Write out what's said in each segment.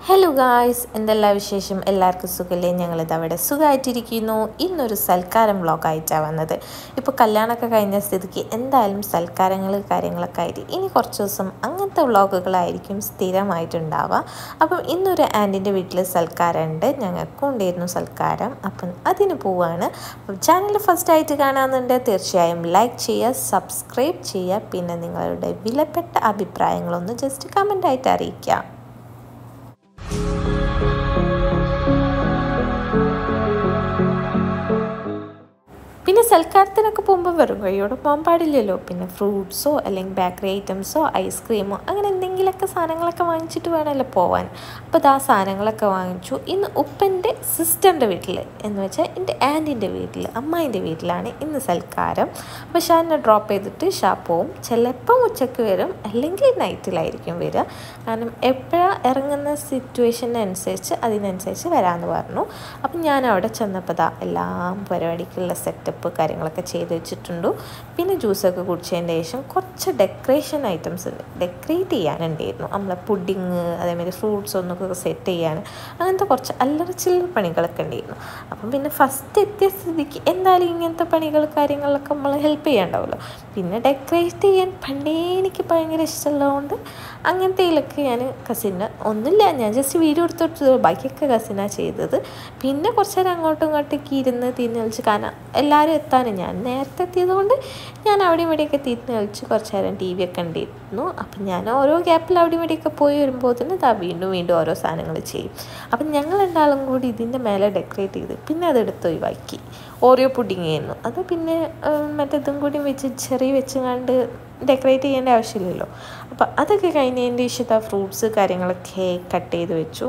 hello guys എന്തെല്ലാം വിശേഷം എല്ലാവർക്കും സുഖമല്ലേ ഞങ്ങളിത് അവിടെ സുഖമായിട്ടിരിക്കുന്നു ഇന്നൊരു സൽക്കാരം വ്ളോഗായിട്ടാണ് വന്നത് ഇപ്പോൾ കല്യാണമൊക്കെ കഴിഞ്ഞ സ്ഥിതിക്ക് എന്തായാലും സൽക്കാരങ്ങൾ കാര്യങ്ങളൊക്കെ ആയിട്ട് ഇനി കുറച്ച് ദിവസം അങ്ങനത്തെ വ്ളോഗുകളായിരിക്കും സ്ഥിരമായിട്ടുണ്ടാവുക അപ്പം ഇന്നൊരു ആൻറ്റിൻ്റെ വീട്ടിൽ സൽക്കാരമുണ്ട് ഞങ്ങൾക്കും ഉണ്ടായിരുന്നു സൽക്കാരം അപ്പം അതിന് പോവാണ് അപ്പം ചാനൽ ഫസ്റ്റ് ആയിട്ട് കാണാമെന്നുണ്ട് തീർച്ചയായും ലൈക്ക് ചെയ്യുക സബ്സ്ക്രൈബ് ചെയ്യുക പിന്നെ നിങ്ങളുടെ വിലപ്പെട്ട അഭിപ്രായങ്ങളൊന്ന് ജസ്റ്റ് കമൻ്റായിട്ട് അറിയിക്കുക പിന്നെ സൽക്കാരത്തിനൊക്കെ പോകുമ്പോൾ വെറും കൈയോടെ പോകാൻ പാടില്ലല്ലോ പിന്നെ ഫ്രൂട്ട്സോ അല്ലെങ്കിൽ ബേക്കറി ഐറ്റംസോ ഐസ്ക്രീമോ അങ്ങനെ എന്തെങ്കിലുമൊക്കെ സാധനങ്ങളൊക്കെ വാങ്ങിച്ചിട്ട് വേണമല്ലോ പോവാൻ അപ്പോൾ അത് ആ സാധനങ്ങളൊക്കെ വാങ്ങിച്ചു ഇന്ന് ഉപ്പൻ്റെ സിസ്റ്ററിൻ്റെ വീട്ടിൽ എന്ന് വെച്ചാൽ എൻ്റെ ആൻറ്റിൻ്റെ വീട്ടിൽ അമ്മായിൻ്റെ വീട്ടിലാണ് ഇന്ന് സൽക്കാരം അപ്പോൾ ഷാനെ ഡ്രോപ്പ് ചെയ്തിട്ട് ഷാ പോവും ചിലപ്പം ഉച്ചയ്ക്ക് വരും അല്ലെങ്കിൽ നൈറ്റിലായിരിക്കും വരിക കാരണം എപ്പോഴാണ് ഇറങ്ങുന്ന സിറ്റുവേഷനനുസരിച്ച് അതിനനുസരിച്ച് വരാമെന്ന് പറഞ്ഞു അപ്പം ഞാൻ അവിടെ ചെന്നപ്പോൾ ദാ എല്ലാം പരിപാടിക്കുള്ള സെറ്റപ്പ് കാര്യങ്ങളൊക്കെ ചെയ്ത് വെച്ചിട്ടുണ്ട് പിന്നെ ജ്യൂസൊക്കെ കുടിച്ചതിന് ശേഷം കുറച്ച് ഡെക്കറേഷൻ ഐറ്റംസ് ഉണ്ട് ഡെക്കറേറ്റ് ചെയ്യാനുണ്ടായിരുന്നു നമ്മളെ പുഡിങ് അതേമാതിരി ഫ്രൂട്ട്സ് ഒന്നൊക്കെ സെറ്റ് ചെയ്യാൻ അങ്ങനത്തെ കുറച്ച് അല്ലറ ചില്ലറ പണികളൊക്കെ ഉണ്ടായിരുന്നു അപ്പം പിന്നെ ഫസ്റ്റ് എത്തിയ സ്ഥിതിക്ക് എന്തായാലും ഇങ്ങനത്തെ പണികൾ കാര്യങ്ങളിലൊക്കെ നമ്മൾ ഹെൽപ്പ് ചെയ്യാണ്ടാവുമല്ലോ പിന്നെ ഡെക്കറേറ്റ് ചെയ്യാൻ പണ്ടേ എനിക്ക് ഭയങ്കര ഇഷ്ടമുള്ളതുകൊണ്ട് അങ്ങനത്തേലൊക്കെ ഞാൻ കസിന് ഒന്നുമില്ല ഞാൻ ജസ്റ്റ് വീഡിയോ എടുത്തിട്ട് ബാക്കിയൊക്കെ കസിനാണ് ചെയ്തത് പിന്നെ കുറച്ച് നേരം അങ്ങോട്ടും ഇങ്ങോട്ടേക്ക് ഇരുന്ന് തിരിഞ്ഞ് കളിച്ച് കാരണം എല്ലാവരും എത്താനും ഞാൻ നേരത്തെ എത്തിയതുകൊണ്ട് ഞാൻ അവിടെ ഇവിടെയൊക്കെ തിരിഞ്ഞ് കളിച്ച് കുറച്ച് നേരം ടി വി ഒക്കെ ഉണ്ടായിരുന്നു അപ്പം ഞാൻ ഓരോ ഗ്യാപ്പിൽ അവിടെ ഇവിടെയൊക്കെ പോയി വരുമ്പോൾ തന്നെ ഇതാ വീണ്ടും വീണ്ടും ഓരോ സാധനങ്ങൾ ചെയ്യും അപ്പം ഞങ്ങൾ രണ്ടാളും കൂടി ഇതിൻ്റെ മേലെ ഡെക്കറേറ്റ് ചെയ്ത് പിന്നെ അതെടുത്ത് ഒഴിവാക്കി ഓരോ പുഡിങ് ആയിരുന്നു അത് പിന്നെ മറ്റേതും കൂടി വെച്ച് ചെറിയ വെച്ചുകൊണ്ട് ഡെക്കറേറ്റ് ചെയ്യേണ്ട ആവശ്യമില്ലല്ലോ അപ്പോൾ അതൊക്കെ കഴിഞ്ഞതിൻ്റെ ഇഷ്ടത്തെ ഫ്രൂട്ട്സ് കാര്യങ്ങളൊക്കെ കട്ട് ചെയ്ത് വെച്ചു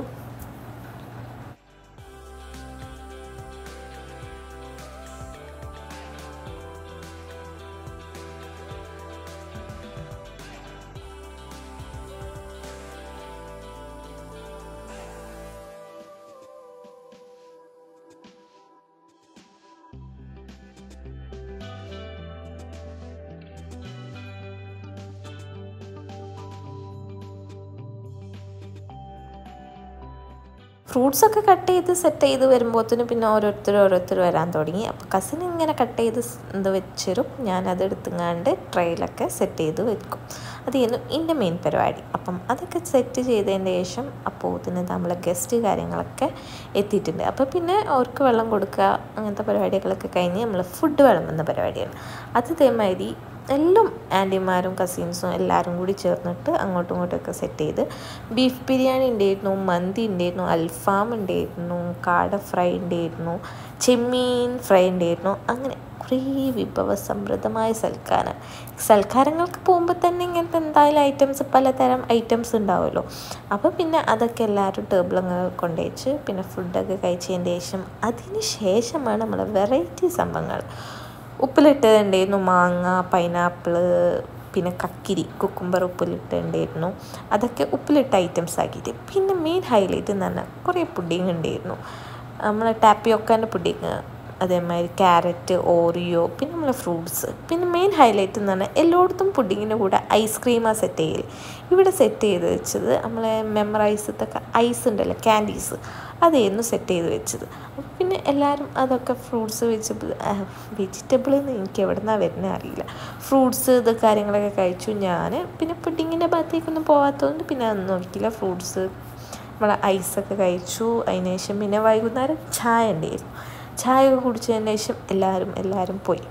ഫ്രൂട്ട്സ് ഒക്കെ കട്ട് ചെയ്ത് സെറ്റ് ചെയ്ത് വരുമ്പോഴത്തേനും പിന്നെ ഓരോരുത്തർ ഓരോരുത്തർ വരാൻ തുടങ്ങി അപ്പോൾ കസിൻ ഇങ്ങനെ കട്ട് ചെയ്ത് ഇത് വെച്ചിരും ഞാൻ അത് എടുത്തുങ്ങാണ്ട് ട്രെയിലൊക്കെ സെറ്റ് ചെയ്ത് വെക്കും അതായിരുന്നു എൻ്റെ മെയിൻ പരിപാടി അപ്പം അതൊക്കെ സെറ്റ് ചെയ്തതിന് ശേഷം അപ്പോൾ തന്നെ നമ്മളെ ഗസ്റ്റ് കാര്യങ്ങളൊക്കെ എത്തിയിട്ടുണ്ട് അപ്പോൾ പിന്നെ അവർക്ക് വെള്ളം കൊടുക്കുക അങ്ങനത്തെ പരിപാടികളൊക്കെ കഴിഞ്ഞ് നമ്മൾ ഫുഡ് വിളമ്പുന്ന പരിപാടിയാണ് അത് ഇതേമാതിരി എല്ലാം ആൻറ്റിമാരും കസിൻസും എല്ലാവരും കൂടി ചേർന്നിട്ട് അങ്ങോട്ടും ഇങ്ങോട്ടൊക്കെ സെറ്റ് ചെയ്ത് ബീഫ് ബിരിയാണി ഉണ്ടായിരുന്നു മന്തി ഉണ്ടായിരുന്നു അൽഫാം ഉണ്ടായിരുന്നു കാട ഫ്രൈ ഉണ്ടായിരുന്നു ചെമ്മീൻ ഫ്രൈ ഉണ്ടായിരുന്നു അങ്ങനെ കുറേ വിഭവസമൃദ്ധമായ സൽക്കാരം സൽക്കാരങ്ങൾക്ക് പോകുമ്പോൾ തന്നെ ഇങ്ങനത്തെ എന്തായാലും ഐറ്റംസ് പലതരം ഐറ്റംസ് ഉണ്ടാവുമല്ലോ അപ്പോൾ പിന്നെ അതൊക്കെ എല്ലാവരും ടേബിളങ്ങ് കൊണ്ടുവച്ച് പിന്നെ ഫുഡൊക്കെ കഴിച്ചതിന് ശേഷം അതിന് ശേഷമാണ് നമ്മൾ വെറൈറ്റി സംഭവങ്ങൾ ഉപ്പിലിട്ടതുണ്ടായിരുന്നു മാങ്ങ പൈനാപ്പിള് പിന്നെ കക്കിരി കുക്കുംബർ ഉപ്പിലിട്ടുണ്ടായിരുന്നു അതൊക്കെ ഉപ്പിലിട്ട ഐറ്റംസ് ആക്കിയിട്ട് പിന്നെ മെയിൻ ഹൈലൈറ്റ് എന്ന് പറഞ്ഞാൽ കുറേ പുഡിങ് ഉണ്ടായിരുന്നു നമ്മളെ ടാപ്പിയൊക്കാൻ്റെ പുഡിങ് അതേമാതിരി ക്യാരറ്റ് ഓറിയോ പിന്നെ നമ്മളെ ഫ്രൂട്ട്സ് പിന്നെ മെയിൻ ഹൈലൈറ്റ് എന്ന് പറഞ്ഞാൽ എല്ലായിടത്തും പുഡിങ്ങിൻ്റെ കൂടെ ഐസ്ക്രീമാണ് സെറ്റ് ചെയ്യൽ ഇവിടെ സെറ്റ് ചെയ്ത് വെച്ചത് നമ്മളെ മെമ്മറൈസത്തൊക്കെ ഐസ് ഉണ്ടല്ലോ ക്യാൻഡീസ് അതായിരുന്നു സെറ്റ് ചെയ്ത് വെച്ചത് പിന്നെ എല്ലാവരും അതൊക്കെ ഫ്രൂട്ട്സ് വെജിറ്റബിൾ വെജിറ്റബിൾ എന്ന് എനിക്ക് എവിടെ നിന്നാണ് വരുന്നത് അറിയില്ല ഫ്രൂട്ട്സ് ഇത് കാര്യങ്ങളൊക്കെ കഴിച്ചു ഞാൻ പിന്നെ പുഡിങ്ങിൻ്റെ ഭാഗത്തേക്കൊന്നും പോകാത്തതുകൊണ്ട് പിന്നെ അതൊന്നും നോക്കിയില്ല ഫ്രൂട്ട്സ് നമ്മളെ ഐസൊക്കെ കഴിച്ചു അതിന് ശേഷം പിന്നെ വൈകുന്നേരം ചായ ഉണ്ടായിരുന്നു ചായ ഒക്കെ കുടിച്ചതിന് ശേഷം എല്ലാവരും എല്ലാവരും പോയി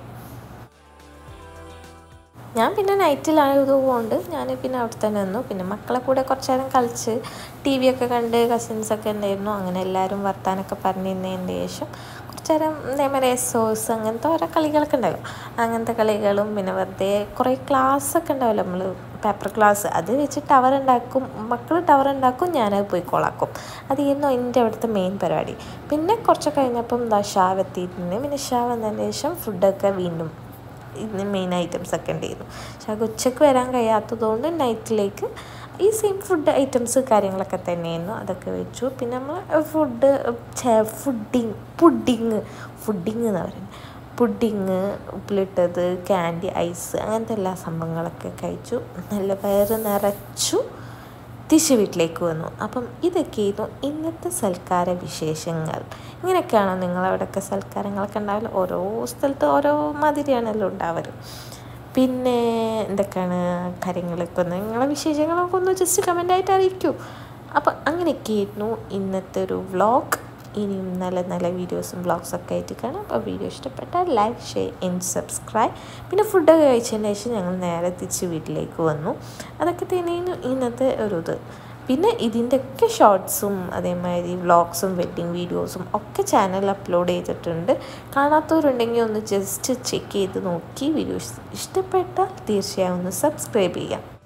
ഞാൻ പിന്നെ നൈറ്റിലായതുകൊണ്ട് ഞാൻ പിന്നെ അവിടെ തന്നെ നിന്നു പിന്നെ മക്കളെ കൂടെ കുറച്ച് നേരം കളിച്ച് ടി വി ഒക്കെ കണ്ട് കസിൻസൊക്കെ ഉണ്ടായിരുന്നു അങ്ങനെ എല്ലാവരും വർത്താനൊക്കെ പറഞ്ഞിരുന്നതിന് ശേഷം കുറച്ച് നേരം ഇതേമാതിരി സോസ് അങ്ങനത്തെ ഓരോ കളികളൊക്കെ ഉണ്ടാവും അങ്ങനത്തെ കളികളും പിന്നെ വെറുതെ കുറേ ക്ലാസ്സൊക്കെ ഉണ്ടാവില്ല നമ്മൾ പേപ്പർ ക്ലാസ് അത് വെച്ച് ടവർ ഉണ്ടാക്കും മക്കൾ ടവർ ഉണ്ടാക്കും ഞാനത് പോയി കോളാക്കും അതായിരുന്നു എൻ്റെ അവിടുത്തെ മെയിൻ പരിപാടി പിന്നെ കുറച്ച് കഴിഞ്ഞപ്പം എന്താ ഷാവ് എത്തിയിട്ടുണ്ട് പിന്നെ ഷാ വന്നതിന് ശേഷം ഫുഡൊക്കെ വീണ്ടും ഇന്ന് മെയിൻ ഐറ്റംസ് ഒക്കെ ഉണ്ടായിരുന്നു പക്ഷേ ഉച്ചയ്ക്ക് വരാൻ കഴിയാത്തതുകൊണ്ട് നൈറ്റിലേക്ക് ഈ സെയിം ഫുഡ് ഐറ്റംസ് കാര്യങ്ങളൊക്കെ തന്നെയായിരുന്നു അതൊക്കെ വെച്ചു പിന്നെ നമ്മൾ ഫുഡ് ഫുഡിങ് പുഡിങ് ഫുഡിങ് എന്ന് പറയുന്നത് പുഡിങ് ഉപ്പിലിട്ടത് ക്യാൻഡി ഐസ് അങ്ങനത്തെ എല്ലാ സംഭവങ്ങളൊക്കെ കഴിച്ചു നല്ല വയറ് നിറച്ചു തിരിച്ച് വീട്ടിലേക്ക് വന്നു അപ്പം ഇതൊക്കെയായിരുന്നു ഇന്നത്തെ സൽക്കാര വിശേഷങ്ങൾ ഇങ്ങനെയൊക്കെയാണോ നിങ്ങളവിടെയൊക്കെ സൽക്കാരങ്ങളൊക്കെ ഉണ്ടാവില്ല ഓരോ സ്ഥലത്ത് ഓരോ മാതിരിയാണല്ലോ ഉണ്ടാവല് പിന്നെ എന്തൊക്കെയാണ് കാര്യങ്ങളൊക്കെ ഒന്ന് നിങ്ങളെ വിശേഷങ്ങളൊക്കെ ഒന്ന് ജസ്റ്റ് കമൻ്റായിട്ട് അറിയിക്കൂ അപ്പം അങ്ങനെയൊക്കെയായിരുന്നു ഇന്നത്തെ ഒരു വ്ളോഗ് ഇനിയും നല്ല നല്ല വീഡിയോസും വ്ളോഗ്സൊക്കെ ആയിട്ട് കാണാം അപ്പോൾ വീഡിയോ ഇഷ്ടപ്പെട്ടാൽ ലൈക്ക് ഷെയർ ആൻഡ് സബ്സ്ക്രൈബ് പിന്നെ ഫുഡൊക്കെ കഴിച്ചതിന് ശേഷം ഞങ്ങൾ നേരെ തിരിച്ച് വീട്ടിലേക്ക് വന്നു അതൊക്കെ തന്നെയായിരുന്നു ഇന്നത്തെ ഒരു ഇത് പിന്നെ ഇതിൻ്റെയൊക്കെ ഷോർട്സും അതേമാതിരി വ്ളോഗ്സും വെഡ്ഡിങ് വീഡിയോസും ഒക്കെ ചാനലിൽ അപ്ലോഡ് ചെയ്തിട്ടുണ്ട് കാണാത്തവരുണ്ടെങ്കിൽ ഒന്ന് ജസ്റ്റ് ചെക്ക് ചെയ്ത് നോക്കി വീഡിയോസ് ഇഷ്ടപ്പെട്ടാൽ തീർച്ചയായും ഒന്ന് സബ്സ്ക്രൈബ് ചെയ്യാം